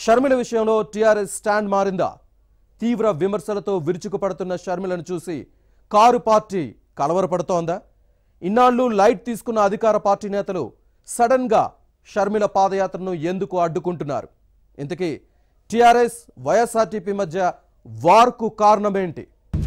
షర్మిల విషయంలో TRS stand మారిందా తీవ్ర విమర్శలతో విరుచుకుపడుతున్న షర్మిలను చూసి కారు పార్టీ కలవరపడుతోందా ఇన్నాళ్లు లైట్ తీసుకున్న అధికార పార్టీ నేతలు సడన్ గా షర్మిల పాదయాత్రను ఎందుకు అడ్డుకుంటున్నారు ఇంతకీ టీఆర్ఎస్ వైఎస్ఆర్టీపీ మధ్య వార్కు కారణమేంటి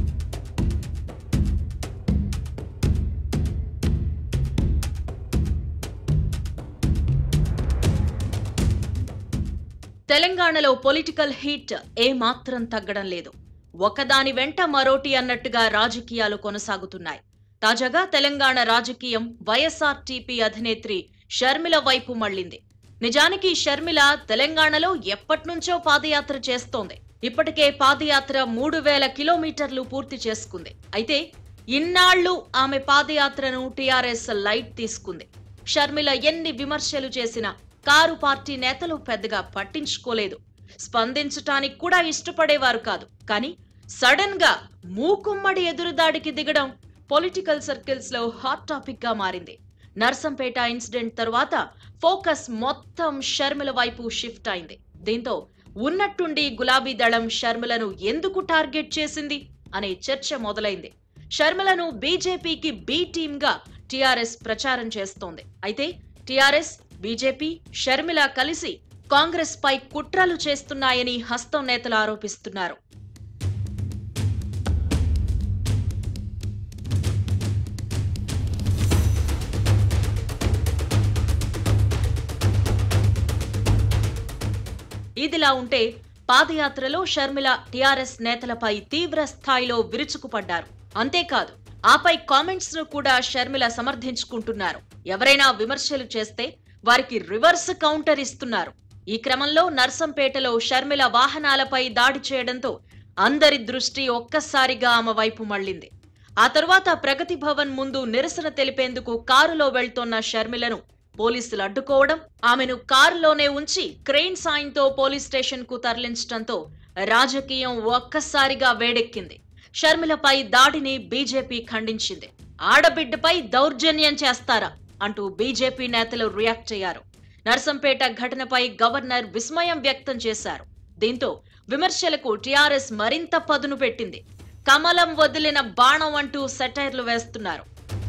తెలంగాణలో పొలిటికల్ హీట్ ఏమాత్రం తగ్గడం లేదు ఒకదాని వెంట మరోటి అన్నట్టుగా రాజకీయాలు కొనసాగుతున్నాయి తాజాగా తెలంగాణ రాజకీయం వైఎస్ఆర్టీపీ అధినేత్రి షర్మిల వైపు మళ్లింది నిజానికి షర్మిల తెలంగాణలో ఎప్పట్నుంచో పాదయాత్ర చేస్తోంది ఇప్పటికే పాదయాత్ర మూడు వేల కిలోమీటర్లు పూర్తి చేసుకుంది అయితే ఇన్నాళ్లు ఆమె పాదయాత్రను టీఆర్ఎస్ లైట్ తీసుకుంది షర్మిల ఎన్ని విమర్శలు చేసినా కారు పార్టీ నేతలు పెద్దగా పట్టించుకోలేదు స్పందించటానికి కూడా ఇష్టపడేవారు కాదు కానీ సడన్ గా మూకుమ్మడి ఎదురుదాడికి దిగడం పొలిటికల్ సర్కిల్స్ లో హాట్ టాపిక్ గా మారింది నర్సంపేట ఇన్సిడెంట్ తరువాత ఫోకస్ మొత్తం షర్మిల వైపు షిఫ్ట్ అయింది దీంతో ఉన్నట్టుండి గులాబీ దళం షర్మిలను ఎందుకు టార్గెట్ చేసింది అనే చర్చ మొదలైంది షర్మిలను బీజేపీకి బి టీమ్ గా టీఆర్ఎస్ ప్రచారం చేస్తోంది అయితే టీఆర్ఎస్ బీజేపీ షర్మిల కలిసి కాంగ్రెస్ పై కుట్రలు చేస్తున్నాయని హస్తం నేతలు ఆరోపిస్తున్నారు ఇదిలా ఉంటే పాదయాత్రలో షర్మిల టీఆర్ఎస్ నేతలపై తీవ్ర స్థాయిలో విరుచుకుపడ్డారు అంతేకాదు ఆపై కామెంట్స్ ను కూడా షర్మిల సమర్థించుకుంటున్నారు ఎవరైనా విమర్శలు చేస్తే వారికి రివర్స్ కౌంటర్ ఇస్తున్నారు ఈ క్రమంలో నర్సంపేటలో షర్మిల వాహనాలపై దాడి చేయడంతో అందరి దృష్టి ఒక్కసారిగా ఆమె వైపు మళ్లింది ఆ తరువాత ప్రగతి భవన్ ముందు నిరసన తెలిపేందుకు కారులో వెళ్తోన్న షర్మిలను పోలీసులు అడ్డుకోవడం ఆమెను కారులోనే ఉంచి క్రెయిన్ సాయంతో పోలీస్ స్టేషన్ కు తరలించడంతో రాజకీయం ఒక్కసారిగా వేడెక్కింది షర్మిలపై దాడిని బీజేపీ ఖండించింది ఆడబిడ్డపై దౌర్జన్యం చేస్తారా అంటూ బీజేపీ నేతలు రియాక్ట్ అయ్యారు నర్సంపేట ఘటనపై గవర్నర్ విస్మయం వ్యక్తం చేశారు దీంతో విమర్శలకు టీఆర్ఎస్ మరింత పదును పెట్టింది కమలం వదిలిన బాణం అంటూ సెటైర్లు వేస్తున్నారు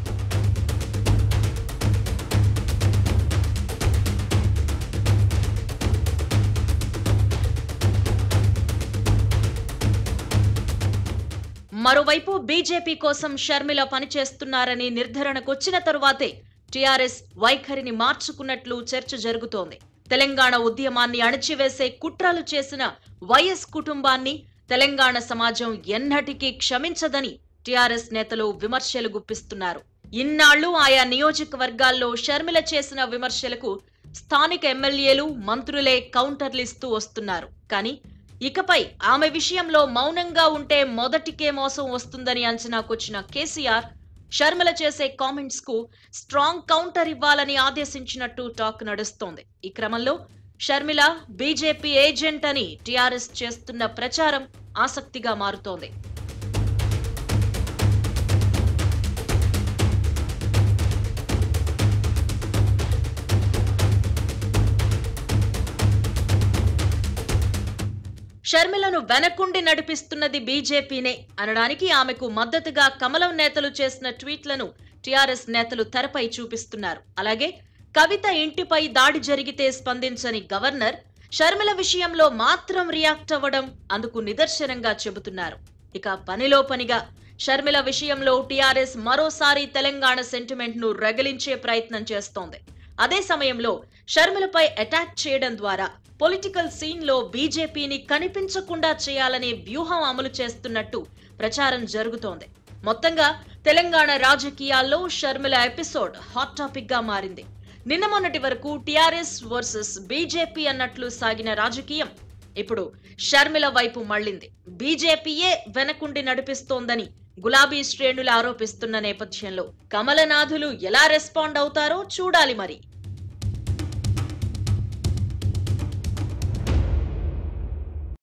మరోవైపు బీజేపీ కోసం షర్మిల పనిచేస్తున్నారని నిర్ధారణకొచ్చిన తరువాతే టీఆర్ఎస్ వైఖరిని మార్చుకున్నట్లు చర్చ జరుగుతోంది తెలంగాణ ఉద్యమాన్ని అణచివేసే కుట్రలు చేసిన వైఎస్ కుటుంబాన్ని తెలంగాణ సమాజం ఎన్నటికీ క్షమించదని టీఆర్ఎస్ నేతలు విమర్శలు గుప్పిస్తున్నారు ఇన్నాళ్లు ఆయా నియోజకవర్గాల్లో షర్మిల చేసిన విమర్శలకు స్థానిక ఎమ్మెల్యేలు మంత్రులే కౌంటర్లిస్తూ వస్తున్నారు కానీ ఇకపై ఆమె విషయంలో మౌనంగా ఉంటే మొదటికే మోసం వస్తుందని అంచనాకొచ్చిన కేసీఆర్ షర్మిల చేసే కామెంట్స్ కు స్ట్రాంగ్ కౌంటర్ ఇవ్వాలని ఆదేశించినట్టు టాక్ నడుస్తోంది ఈ క్రమంలో షర్మిల బీజేపీ ఏజెంట్ అని టీఆర్ఎస్ చేస్తున్న ప్రచారం ఆసక్తిగా మారుతోంది షర్మిలను వెనకుండి నడిపిస్తున్నది బీజేపీనే అనడానికి ఆమెకు మద్దతుగా కమలం నేతలు చేసిన ట్వీట్లను టీఆర్ఎస్ నేతలు తెరపై చూపిస్తున్నారు అలాగే కవిత ఇంటిపై దాడి జరిగితే స్పందించని గవర్నర్ షర్మిల విషయంలో మాత్రం రియాక్ట్ అవ్వడం అందుకు నిదర్శనంగా చెబుతున్నారు ఇక పనిలో పనిగా షర్మిల విషయంలో టీఆర్ఎస్ మరోసారి తెలంగాణ సెంటిమెంట్ ను రగిలించే ప్రయత్నం చేస్తోంది అదే సమయంలో షర్మిలపై అటాక్ చేయడం ద్వారా పొలిటికల్ సీన్ లో బీజేపీని కనిపించకుండా చేయాలనే వ్యూహం అమలు చేస్తున్నట్టు ప్రచారం జరుగుతోంది మొత్తంగా తెలంగాణ రాజకీయాల్లో షర్మిల ఎపిసోడ్ హాట్ టాపిక్ గా మారింది నిన్న మొన్నటి వరకు టీఆర్ఎస్ వర్సెస్ బీజేపీ అన్నట్లు సాగిన రాజకీయం ఇప్పుడు షర్మిల వైపు మళ్లింది బీజేపీయే వెనకుండి నడిపిస్తోందని గులాబీ శ్రేణులు ఆరోపిస్తున్న నేపథ్యంలో కమలనాథులు ఎలా రెస్పాండ్ అవుతారో చూడాలి మరి